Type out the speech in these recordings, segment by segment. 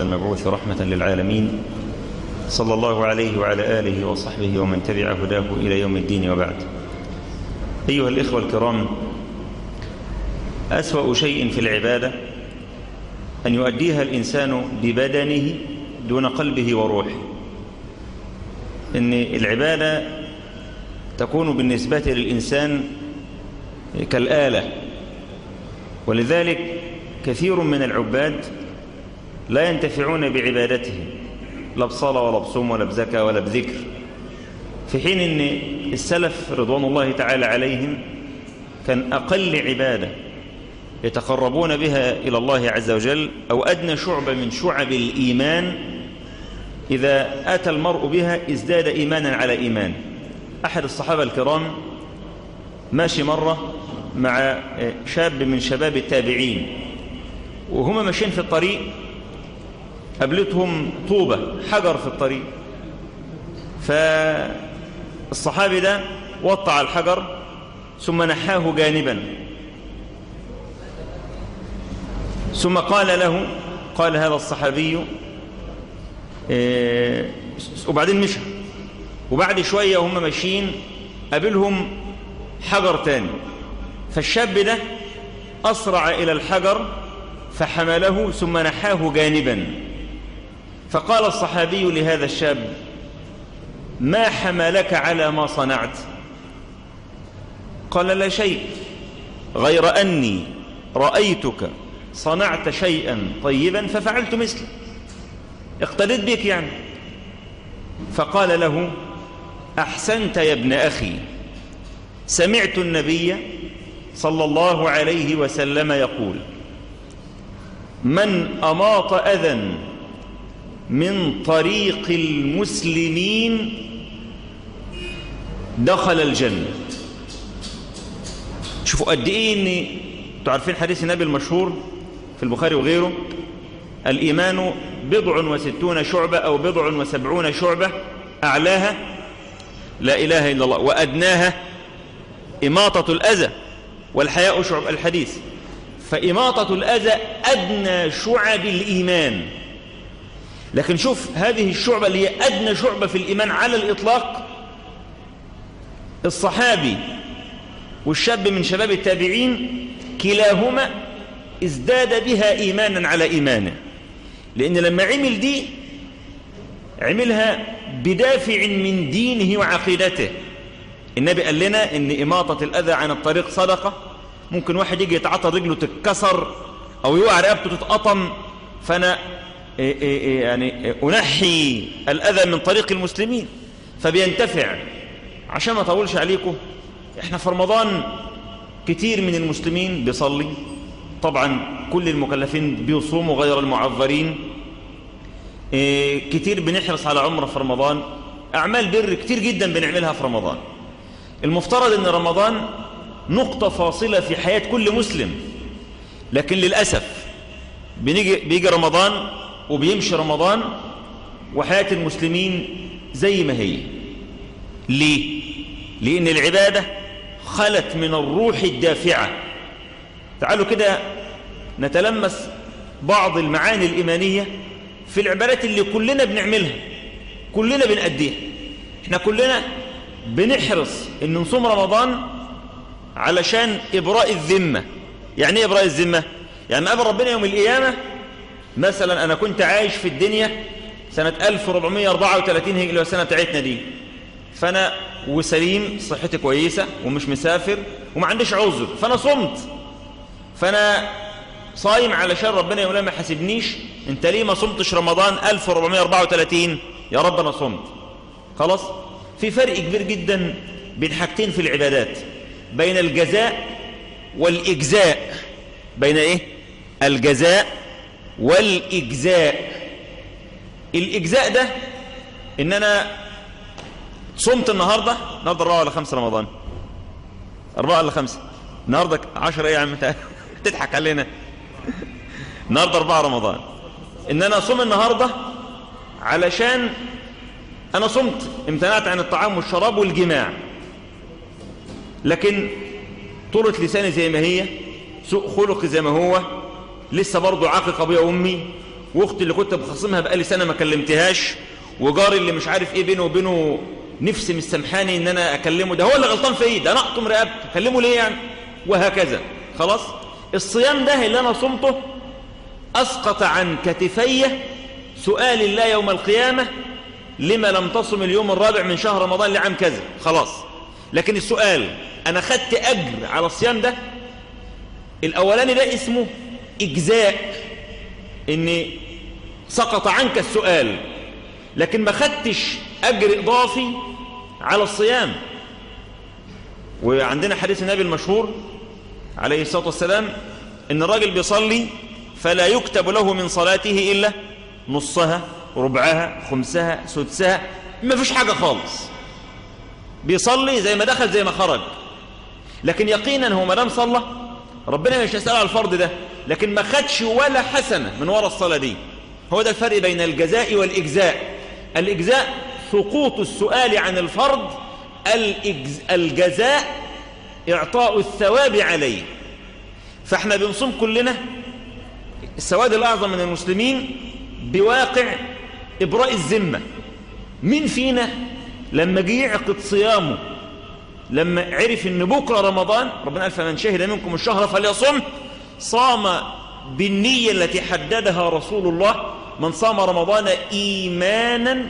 المبعوث رحمة للعالمين صلى الله عليه وعلى آله وصحبه ومن تبع هداه إلى يوم الدين وبعد أيها الإخوة الكرام أسوأ شيء في العبادة أن يؤديها الإنسان ببدنه دون قلبه وروحه إن العبادة تكون بالنسبة للإنسان كالآلة ولذلك كثير من العباد لا ينتفعون بعبادتهم لا بصلاة ولا بصوم ولا بزكاة ولا بذكر في حين أن السلف رضوان الله تعالى عليهم كان أقل عبادة يتقربون بها إلى الله عز وجل أو أدنى شعبة من شعب الإيمان إذا أتى المرء بها ازداد إيمانا على إيمان أحد الصحابة الكرام ماشي مرة مع شاب من شباب التابعين وهما ماشيين في الطريق قابلتهم طوبة حجر في الطريق فالصحابي ده وطع الحجر ثم نحاه جانبا ثم قال له قال هذا الصحابي إيه وبعدين مشى وبعد شوية وهم ماشيين قابلهم حجر تاني فالشاب ده أسرع إلى الحجر فحمله ثم نحاه جانبا فقال الصحابي لهذا الشاب ما حملك على ما صنعت قال لا شيء غير أني رأيتك صنعت شيئا طيبا ففعلت مثله اقتديت بك يعني فقال له أحسنت يا ابن أخي سمعت النبي صلى الله عليه وسلم يقول من أماط أذى من طريق المسلمين دخل الجنة شوفوا قد إيه إن تعرفين حديث النبي المشهور في البخاري وغيره الإيمان بضع وستون شعبة أو بضع وسبعون شعبة أعلاها لا إله إلا الله وأدناها إماطة الأذى والحياء شعب الحديث فإماطة الأذى أدنى شعب الإيمان لكن شوف هذه الشعبة اللي هي أدنى شعبة في الإيمان على الإطلاق الصحابي والشاب من شباب التابعين كلاهما ازداد بها إيمانا على إيمانه لأن لما عمل دي عملها بدافع من دينه وعقيدته النبي قال لنا ان إماطة الأذى عن الطريق صدقة ممكن واحد يجي يتعطى رجله تتكسر أو يوقع رقبته تتقطم فأنا يعني أنحي الأذى من طريق المسلمين فبينتفع عشان ما أطولش عليكم احنا في رمضان كتير من المسلمين بيصلي طبعا كل المكلفين بيصوموا غير المعذرين كتير بنحرص على عمره في رمضان أعمال بر كتير جدا بنعملها في رمضان المفترض أن رمضان نقطة فاصلة في حياة كل مسلم لكن للأسف بنيجي بيجي رمضان وبيمشي رمضان وحياة المسلمين زي ما هي ليه؟ لأن العبادة خلت من الروح الدافعة تعالوا كده نتلمس بعض المعاني الإيمانية في العبادات اللي كلنا بنعملها كلنا بنأديها احنا كلنا بنحرص ان نصوم رمضان علشان إبراء الذمة يعني ايه إبراء الذمة يعني قبل ربنا يوم القيامة مثلا أنا كنت عايش في الدنيا سنة 1434 هي اللي هو السنة بتاعتنا دي فأنا وسليم صحتي كويسة ومش مسافر وما عنديش عذر فأنا صمت فأنا صايم علشان ربنا يوم ما حاسبنيش انت ليه ما صمتش رمضان 1434 يا رب أنا صمت خلاص في فرق كبير جدا بين حاجتين في العبادات بين الجزاء والإجزاء بين إيه الجزاء والإجزاء الإجزاء ده إن أنا صمت النهاردة النهاردة أربعة ولا خمسة رمضان أربعة ولا خمسة النهاردة عشرة إيه يا عم تضحك علينا النهاردة أربعة رمضان إن أنا أصوم النهاردة علشان أنا صمت امتنعت عن الطعام والشراب والجماع لكن طولة لساني زي ما هي سوء خلقي زي ما هو لسه برضو عاقق أبويا وأمي واختي اللي كنت بخصمها بقالي سنة ما كلمتهاش وجاري اللي مش عارف ايه بينه وبينه نفسي مستمحاني ان انا اكلمه ده هو اللي غلطان في ايه ده انا اقطم رقبته اكلمه ليه يعني وهكذا خلاص الصيام ده اللي انا صمته اسقط عن كتفي سؤال الله يوم القيامة لما لم تصم اليوم الرابع من شهر رمضان لعام كذا خلاص لكن السؤال انا خدت اجر على الصيام ده الاولاني ده اسمه اجزاء ان سقط عنك السؤال لكن ما خدتش اجر اضافي على الصيام وعندنا حديث النبي المشهور عليه الصلاة والسلام ان الراجل بيصلي فلا يكتب له من صلاته الا نصها ربعها خمسها سدسها ما فيش حاجة خالص بيصلي زي ما دخل زي ما خرج لكن يقينا هو ما دام صلى ربنا مش هيسأله على الفرض ده لكن ما خدش ولا حسنة من وراء الصلاة دي هو ده الفرق بين الجزاء والإجزاء الإجزاء سقوط السؤال عن الفرض الإجز... الجزاء إعطاء الثواب عليه فاحنا بنصوم كلنا السواد الأعظم من المسلمين بواقع إبراء الذمة مين فينا لما جه يعقد صيامه لما عرف ان بكرة رمضان ربنا قال فمن شهد منكم الشهر فليصم صام بالنية التي حددها رسول الله من صام رمضان إيمانا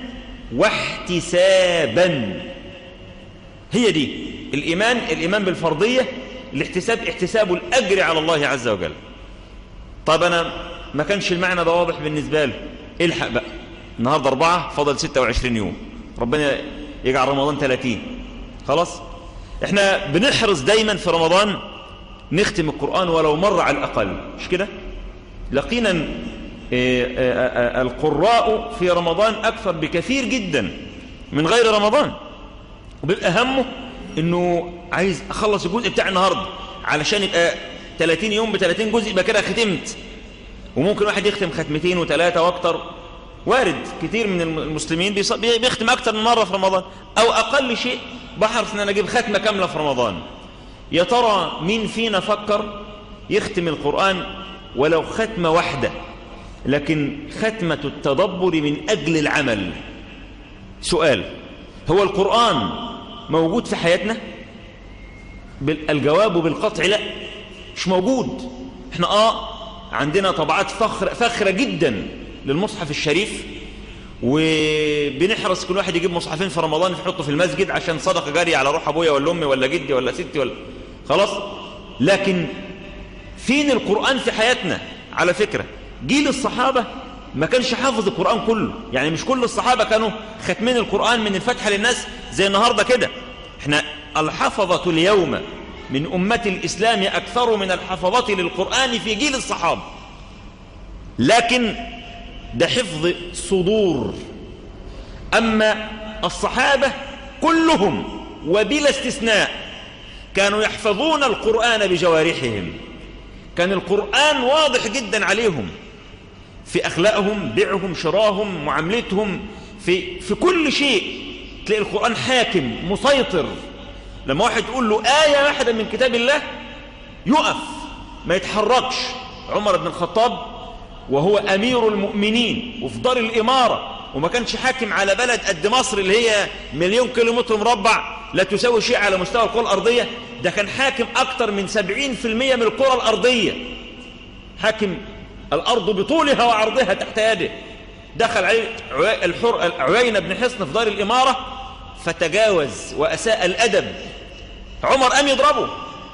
واحتسابا هي دي الإيمان الإيمان بالفرضية الاحتساب احتساب الأجر على الله عز وجل طب أنا ما كانش المعنى ده واضح بالنسبة له الحق بقى النهاردة أربعة فضل 26 يوم ربنا يجعل رمضان 30 خلاص احنا بنحرص دايما في رمضان نختم القرآن ولو مرة على الأقل مش كده لقينا القراء في رمضان أكثر بكثير جدا من غير رمضان وبيبقى همه انه عايز اخلص الجزء بتاع النهاردة علشان يبقى 30 يوم ب 30 جزء يبقى كده ختمت وممكن واحد يختم ختمتين وثلاثة واكتر وارد كتير من المسلمين بيختم اكتر من مرة في رمضان او اقل شيء بحرص ان انا اجيب ختمة كاملة في رمضان يا ترى مين فينا فكر يختم القرآن ولو ختمة واحدة لكن ختمة التدبر من أجل العمل سؤال هو القرآن موجود في حياتنا الجواب بالقطع لا مش موجود احنا اه عندنا طبعات فخر فخرة جدا للمصحف الشريف وبنحرص كل واحد يجيب مصحفين في رمضان يحطه في المسجد عشان صدقة جارية على روح أبويا ولا أمي ولا جدي ولا ستي ولا خلاص لكن فين القرآن في حياتنا على فكرة جيل الصحابة ما كانش حافظ القرآن كله يعني مش كل الصحابة كانوا ختمين القرآن من الفتحة للناس زي النهاردة كده احنا الحفظة اليوم من أمة الإسلام أكثر من الحفظة للقرآن في جيل الصحابة لكن ده حفظ صدور أما الصحابة كلهم وبلا استثناء كانوا يحفظون القرآن بجوارحهم كان القرآن واضح جدا عليهم في أخلاقهم بيعهم شراهم معاملتهم في, في كل شيء تلاقي القرآن حاكم مسيطر لما واحد يقول له آية واحدة من كتاب الله يقف ما يتحركش عمر بن الخطاب وهو أمير المؤمنين وفي دار الإمارة وما كانش حاكم على بلد قد مصر اللي هي مليون كيلومتر مربع لا تساوي شيء على مستوى القرى الأرضية ده كان حاكم أكتر من 70% من القرى الأرضية حاكم الأرض بطولها وعرضها تحت يده دخل عليه الحر عيينة بن حصن في دار الإمارة فتجاوز وأساء الأدب عمر قام يضربه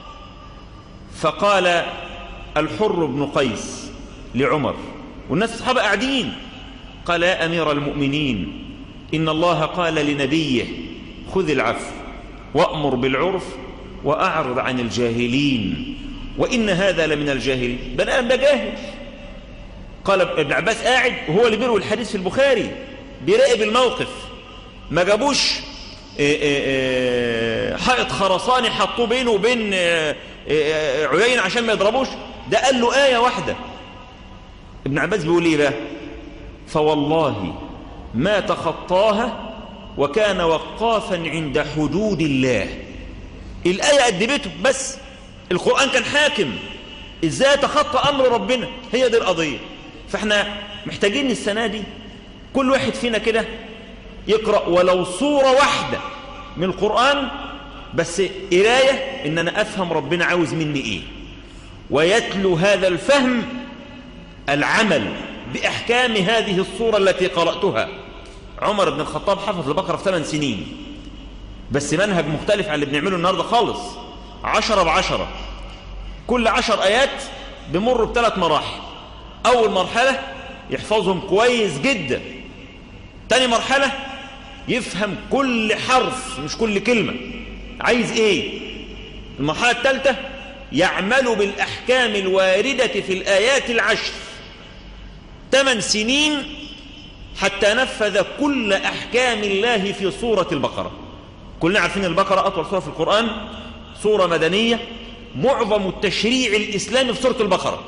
فقال الحر بن قيس لعمر والناس الصحابة قاعدين قال يا أمير المؤمنين إن الله قال لنبيه خذ العفو وأمر بالعرف وأعرض عن الجاهلين وإن هذا لمن الجاهلين بني آدم ده جاهل قال ابن عباس قاعد وهو اللي بيروي الحديث في البخاري بيراقب الموقف ما جابوش حائط خرساني حطوه بينه وبين عيين عشان ما يضربوش ده قال له آية واحدة ابن عباس بيقول ايه بقى فوالله ما تخطاها وكان وقافا عند حدود الله الآية أدبته بس القرآن كان حاكم ازاي تخطى أمر ربنا هي دي القضية فاحنا محتاجين السنة دي كل واحد فينا كده يقرأ ولو صورة واحدة من القرآن بس قراية ان انا افهم ربنا عاوز مني ايه ويتلو هذا الفهم العمل بأحكام هذه الصورة التي قرأتها عمر بن الخطاب حفظ البقرة في 8 سنين بس منهج مختلف عن اللي بنعمله النهاردة خالص عشرة بعشرة كل عشر آيات بمر بثلاث مراحل أول مرحلة يحفظهم كويس جدا تاني مرحلة يفهم كل حرف مش كل كلمة عايز ايه المرحلة الثالثة يعمل بالأحكام الواردة في الآيات العشر ثمان سنين حتى نفذ كل أحكام الله في سورة البقرة كلنا عارفين البقرة أطول سورة في القرآن سورة مدنية معظم التشريع الإسلامي في سورة البقرة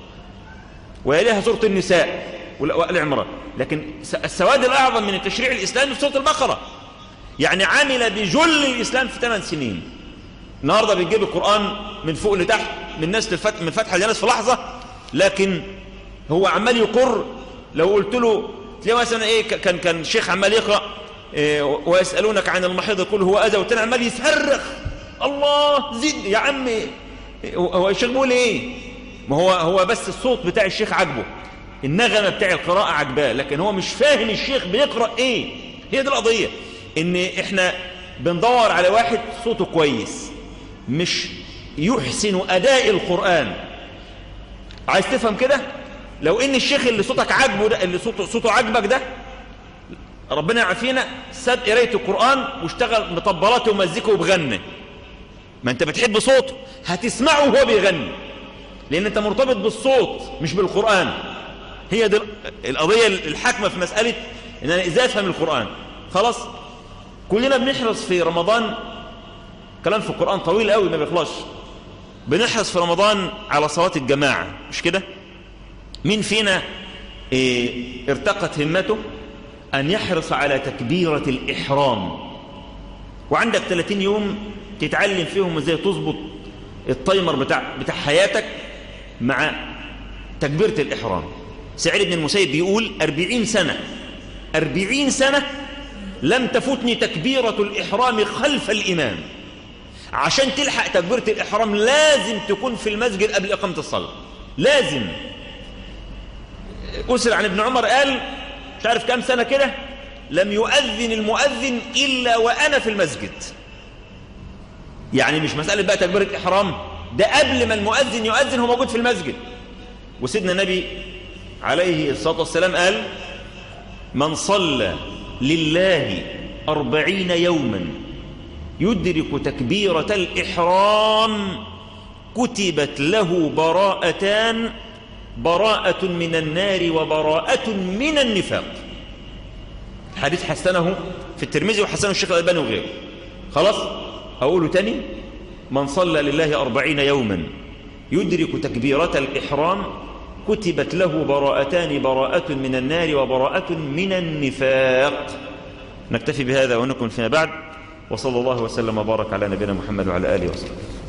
ويليها سورة النساء وآل عمران لكن السواد الأعظم من التشريع الإسلامي في سورة البقرة يعني عمل بجل الإسلام في ثمان سنين النهاردة بنجيب القرآن من فوق لتحت من ناس لفتح من فتح لناس في لحظة لكن هو عمال يقر لو قلت له تلاقيه مثلا ايه كان كان الشيخ عمال يقرأ إيه ويسألونك عن المحيض يقول هو أذى والتاني عمال يصرخ الله زد يا عمي هو الشيخ بيقول ايه ما هو هو بس الصوت بتاع الشيخ عجبه النغمة بتاع القراءة عجباه لكن هو مش فاهم الشيخ بيقرأ ايه هي دي القضية ان احنا بندور على واحد صوته كويس مش يحسن أداء القرآن عايز تفهم كده لو ان الشيخ اللي صوتك عاجبه ده اللي صوته, صوته عاجبك ده ربنا يعافينا ساب قرايه القرآن واشتغل مطبلات ومزيكا وبغني ما انت بتحب صوته هتسمعه وهو بيغني لان انت مرتبط بالصوت مش بالقرآن هي دي القضية الحاكمة في مسألة ان انا ازاي افهم القرآن خلاص كلنا بنحرص في رمضان كلام في القرآن طويل قوي ما بيخلصش بنحرص في رمضان على صلاة الجماعة مش كده مين فينا إيه ارتقت همته أن يحرص على تكبيرة الإحرام وعندك 30 يوم تتعلم فيهم ازاي تظبط التايمر بتاع, بتاع حياتك مع تكبيرة الإحرام سعيد بن المسيب بيقول 40 سنة 40 سنة لم تفوتني تكبيرة الإحرام خلف الإمام عشان تلحق تكبيرة الإحرام لازم تكون في المسجد قبل إقامة الصلاة لازم أسر عن ابن عمر قال مش عارف كام سنة كده لم يؤذن المؤذن إلا وأنا في المسجد يعني مش مسألة بقى تكبيرة إحرام ده قبل ما المؤذن يؤذن هو موجود في المسجد وسيدنا النبي عليه الصلاة والسلام قال من صلى لله أربعين يوما يدرك تكبيرة الإحرام كتبت له براءتان براءة من النار وبراءة من النفاق الحديث حسنه في الترمذي وحسنه الشيخ الألباني وغيره خلاص أقوله تاني من صلى لله أربعين يوما يدرك تكبيرة الإحرام كتبت له براءتان براءة من النار وبراءة من النفاق نكتفي بهذا ونكون فيما بعد وصلى الله وسلم وبارك على نبينا محمد وعلى آله وصحبه